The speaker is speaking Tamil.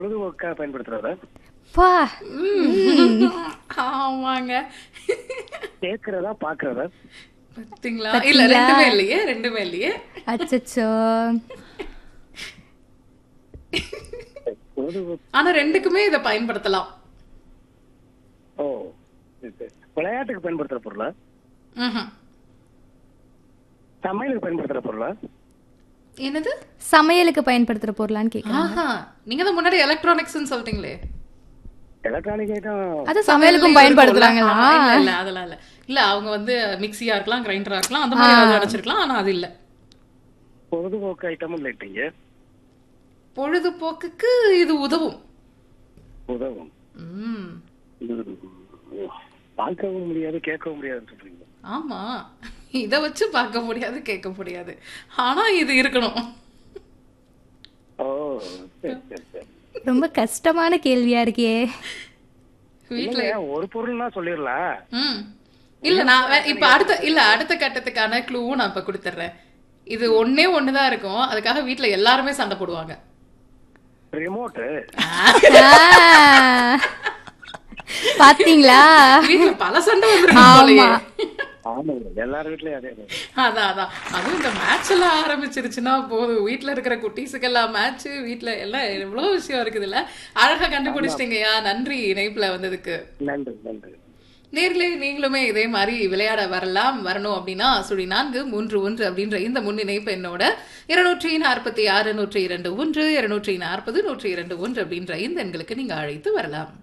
பொழுதுபோக்கா பயன்படுத்துறதா பா ஆமாங்க கேட்கறதா பாக்குறதா பாத்தீங்களா இல்ல ரெண்டுமே இல்லையே ரெண்டுமே இல்லையே அச்சச்சோ பொழுதுபோக்கு ஆனா ரெண்டுக்குமே இதை பயன்படுத்தலாம் ஓ சரி, சரி. விளையாட்டுக்கு பயன்படுத்துற பொருளா ம்ஹும். சமையலுக்கு பயன்படுத்துற பொருளா என்னது சமையலுக்கு பயன்படுத்துற பொருளான்னு கேக்குறேன் ஆஹா நீங்க தான் முன்னாடி எலக்ட்ரானிக்ஸ்னு சொல்லிட்டீங்களே எலக்ட்ரானிக் ஐட்டம் அது சமையலுக்கும் பயன்படுத்துறாங்களா ஆ, இல்ல இல்ல அதெல்லாம் இல்ல இல்ல அவங்க வந்து மிக்ஸியா இருக்கலாம் கிரைண்டரா இருக்கலாம் அந்த மாதிரி ஏதாவது நினைச்சிருக்கலாம் ஆனா அது இல்ல பொழுதுபோக்கு ஐட்டமும் இல்லைட்டீங்க பொழுதுபோக்குக்கு இது உதவும் உதவும் ம் ம். பார்க்கவும் முடியாது கேட்கவும் முடியாதுன்னு சொல்றீங்க ஆமா இத வச்சு பார்க்க முடியாது கேட்க முடியாது ஆனா இது இருக்கணும் ஓ சரி சரி சரி ரொம்ப கஷ்டமான கேள்வியா இருக்கே வீட்ல இல்லைங்க, ஒரு பொருள்னா சொல்லிடலாம் ம் இல்ல நான் வே- இப்ப அடுத்த இல்ல அடுத்த கட்டத்துக்கான க்ளூவும் நான் இப்ப கொடுத்துட்றேன் இது ஒண்ணே ஒண்ணுதான் இருக்கும் அதுக்காக வீட்ல எல்லாருமே சண்டை போடுவாங்க ரிமோட்டு ஆ. பாத்தீங்களா வீட்ல பல சண்டை வந்துருக்கும் போலயே ஆமாங்க எல்லார் வீட்லயும் அதே தான். அதான் அதான் அதுவும் இந்த மேட்ச் எல்லாம் ஆரம்பிச்சிருச்சுன்னா போதும் வீட்ல இருக்கிற குட்டீஸுக்கெல்லாம் மேட்ச் வீட்ல எல்லாம் எவ்வளவு விஷயம் இருக்குதுல்ல அழகா கண்டுபிடிச்சிட்டீங்கயா நன்றி இணைப்புல வந்ததுக்கு நன்றி நன்றி நேர்களே நீங்களுமே இதே மாதிரி விளையாட வரலாம் வரணும் அப்படின்னா சுழி நான்கு மூன்று ஒன்று அப்படின்ற இந்த முன்னிணைப்பு என்னோட இருநூற்றி நாற்பத்தி ஆறு நூற்றி இரண்டு ஒன்று இருநூற்றி நாற்பது நூற்றி இரண்டு ஒன்று அப்படின்ற இந்த எண்களுக்கு நீங்க அழைத்து வரலாம்